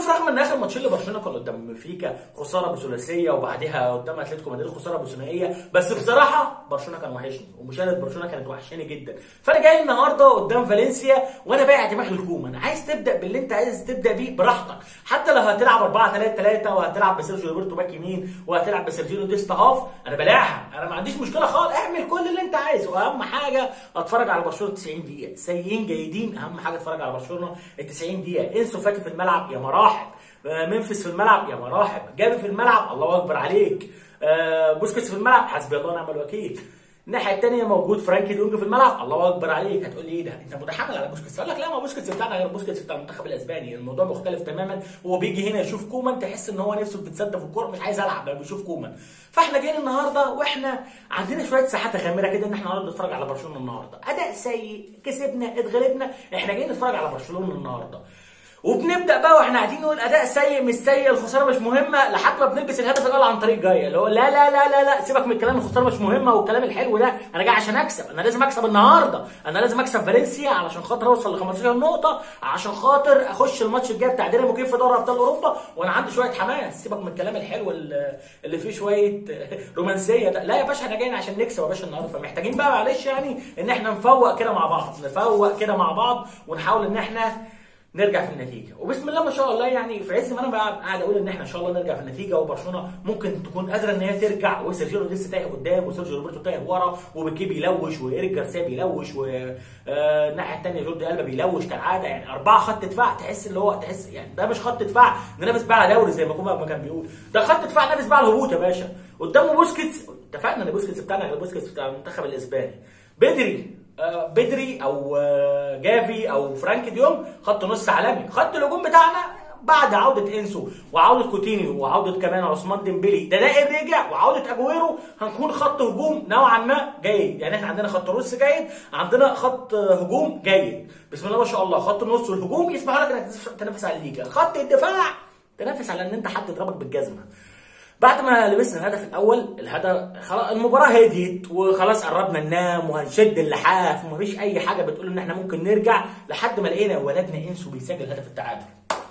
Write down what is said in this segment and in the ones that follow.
شوف رغم ان اخر ماتشين لبرشلونه كان قدام بنفيكا خساره بثلاثيه وبعديها قدام اتلتيكو مدريد خساره بثنائيه بس بصراحه برشلونه كان وحشني ومشاهده برشلونه كانت وحشاني جدا فانا جاي النهارده قدام فالنسيا وانا بايع دماغ الكومان عايز تبدا باللي انت عايز تبدا بيه براحتك حتى لو هتلعب 4 3 3 وهتلعب بسيرجيو روبرتو باك يمين وهتلعب بسيرجيو ديستا هاف انا بلاعها انا ما عنديش مشكله خالص اعمل كل اللي انت عايزه واهم حاجه اتفرج على برشلونه 90 دقيقه سيئين جيدين اهم حاجه اتفرج على برشلونه ال 90 دقيقه انسو فاتي في الملعب يا مراحب آه، منفس في الملعب يا مراحب جافي في الملعب الله اكبر عليك آه، بوسكيتس في الملعب حسبي الله ونعم الوكيل الناحيه الثانيه موجود فرانكي دونج في الملعب الله اكبر عليك هتقول لي ايه ده انت متحمل على بوسكيتس اقول لك لا ما بوسكيتس بتاعنا غير بوسكيتس بتاع المنتخب الاسباني الموضوع مختلف تماما هو بيجي هنا يشوف كومان تحس ان هو نفسه بتتصدى في الكوره مش عايز العب لما بيشوف كومان فاحنا جايين النهارده واحنا عندنا شويه ساعات غامره كده ان احنا نقعد نتفرج على برشلونه النهارده اداء سيء كسبنا اتغلبنا احنا جايين نتفرج على برشلونه النهارده وبنبدا بقى واحنا قاعدين نقول اداء سيء مش سيء الخساره مش مهمه لحد ما بنلبس الهدف الاول عن طريق جايه اللي هو لا لا لا لا لا سيبك من الكلام الخساره مش مهمه والكلام الحلو ده انا جاي عشان اكسب انا لازم اكسب النهارده انا لازم اكسب فالنسيا علشان خاطر اوصل ل 15 نقطه عشان خاطر اخش الماتش الجاي بتاع دينامو كيف في دوري ابطال اوروبا وانا عندي شويه حماس سيبك من الكلام الحلو اللي اللي فيه شويه رومانسيه ده لا يا باشا احنا جايين عشان نكسب يا باشا النهارده فمحتاجين بقى معلش يعني ان احنا نفوق كده مع بعض نفوق كده مع بعض ونحاول ان احنا نرجع في النتيجه وبسم الله ما شاء الله يعني في عز ما انا بقى قاعد اقول ان احنا ان شاء الله نرجع في النتيجه وبرشلونه ممكن تكون قادره ان هي ترجع وسيرجيو لسه تايه قدام وسيرجيو روبرتو تايه ورا وبيكي بيلوش وايريك جارسيا بيلوش والناحيه الثانيه جوردي البا بيلوش كالعاده يعني اربعه خط دفاع تحس اللي هو تحس يعني ده مش خط دفاع ننافس بقى على دوري زي ما كوما ما كان بيقول ده خط دفاع نافس بقى على الهبوط يا باشا قدامه بوسكيتس اتفقنا ان بوسكيتس بتاعنا غير بوسكيتس بتاع المنتخب الاسباني بدري آه، بدري او آه، جافي او فرانك ديوم خط نص عالمي خط الهجوم بتاعنا بعد عودة انسو وعودة كوتينيو وعودة كمان عثمان ديمبلي ده ده رجع وعودة اجويرو هنكون خط هجوم نوعا ما جيد يعني احنا عندنا خط نص جيد عندنا خط هجوم جيد بسم الله ما شاء الله خط النص والهجوم يسمح لك انك تنافس على الليجا خط الدفاع تنافس على ان انت حد يضربك بالجزمه بعد ما لبسنا الهدف الاول الهدف خلاص المباراه هديت وخلاص قربنا ننام وهنشد اللحاف ومفيش اي حاجه بتقول ان احنا ممكن نرجع لحد ما لقينا ولدنا انسو بيسجل هدف التعادل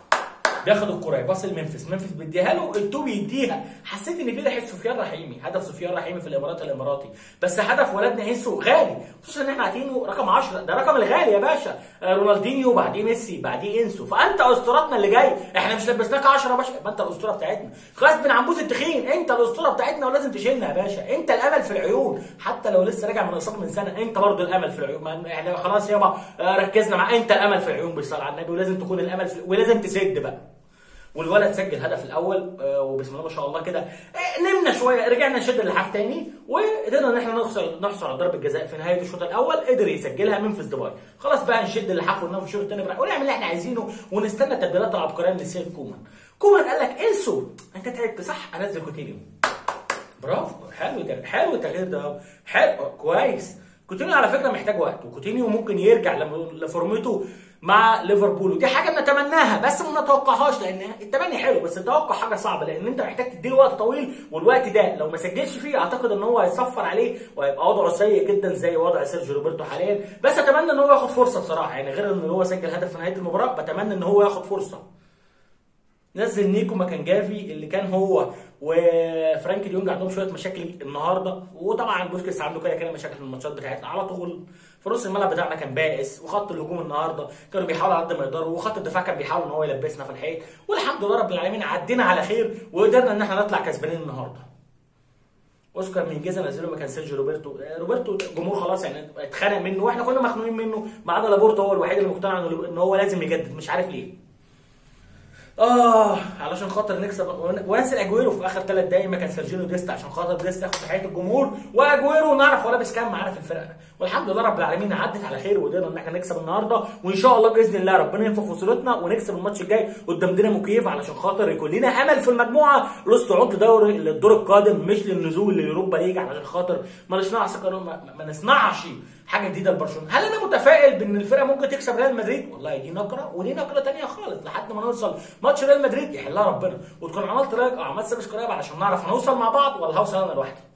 بياخد الكره يباص لمنفس منفس بيديها له التو بيديها حسيت ان في ريحه سفيان رحيمي هدف سفيان رحيمي في الامارات الاماراتي بس هدف ولدنا انسو غالي خصوصا ان احنا عاطينه رقم 10 ده رقم الغالي يا باشا آه، رونالدينيو بعديه ميسي بعديه انسو فانت اسطورتنا اللي جاي احنا مش لبسناك 10 يا باشا يبقى انت الاسطوره بتاعتنا غصب عن بوز التخين انت الاسطوره بتاعتنا ولازم تشيلنا يا باشا انت الامل في العيون حتى لو لسه راجع من اصابه من سنه انت برضه الامل في العيون ما احنا خلاص يابا آه، ركزنا مع انت الامل في العيون بالصلاه على النبي ولازم تكون الامل في ولازم تسد بقى والولد سجل الهدف الاول آه، وبسم الله ما شاء الله كده آه، نمنا شويه رجعنا نشد اللحاف تاني وقدرنا ان احنا نحصل نحصل على ضربه جزاء في نهايه الشوط الاول قدر يسجلها منفذ ديباي خلاص بقى نشد اللحاف وننام في الشوط الثاني براحتنا ونعمل اللي احنا عايزينه ونستنى التبديلات العبقريه من سيد كومان كومان قال لك انسوا انت تعبت صح انزل كوتينيو برافو حلو ده حلو التغيير ده حلو كويس كوتينيو على فكره محتاج وقت وكوتينيو ممكن يرجع لم- لفورمته مع ليفربول ودي حاجه بنتمناها بس ما نتوقعهاش لان التمني حلو بس التوقع حاجه صعبه لان انت محتاج تديله وقت طويل والوقت ده لو ما سجلش فيه اعتقد ان هو هيصفر عليه وهيبقى وضعه سيء جدا زي وضع سيرجيو روبرتو حاليا بس اتمنى ان هو ياخد فرصه بصراحه يعني غير ان هو سجل هدف في نهايه المباراه بتمنى ان هو ياخد فرصه نزل نيكو مكان جافي اللي كان هو وفرانك ديونج عندهم شويه مشاكل النهارده وطبعا بوسكيتس عنده كده كده مشاكل في الماتشات بتاعتنا على طول في نص الملعب بتاعنا كان بائس وخط الهجوم النهارده كانوا بيحاولوا على قد ما يقدروا وخط الدفاع كان بيحاول ان هو يلبسنا في الحيط والحمد لله رب العالمين عدينا على خير وقدرنا ان احنا نطلع كسبانين النهارده اوسكار مينجيزا نزله مكان سيرجيو روبرتو آه، روبرتو الجمهور خلاص يعني اتخانق منه واحنا كنا مخنوقين منه ما عدا لابورتا هو الوحيد اللي مقتنع إنه- ان هو لازم يجدد مش عارف ليه اه علشان خاطر نكسب ون- وننزل اجويرو في اخر ثلاث دقايق ما كان سيرجينو ديستا عشان خاطر ديستا ياخد تحيه الجمهور واجويرو نعرف هو لابس كام معانا في الفرقه والحمد لله رب العالمين عدت على خير وقدرنا ان احنا نكسب النهارده وان شاء الله باذن الله ربنا ينفخ في صورتنا ونكسب الماتش الجاي قدام دينامو كييف علشان خاطر يكون لنا امل في المجموعه للصعود لدوري للدور القادم مش للنزول لليوروبا ليج علشان خاطر ما نصنعش ما, ما- ما نصنعش حاجه جديده لبرشلونه هل انا متفائل بان الفرقه ممكن تكسب ريال مدريد والله دي نقره ودي نقره تانية خالص لحد ما نوصل ماتش ريال مدريد يحلها ربنا وتكون عملت لايك او عملت سبسكرايب علشان نعرف هنوصل مع بعض ولا هوصل انا لوحدي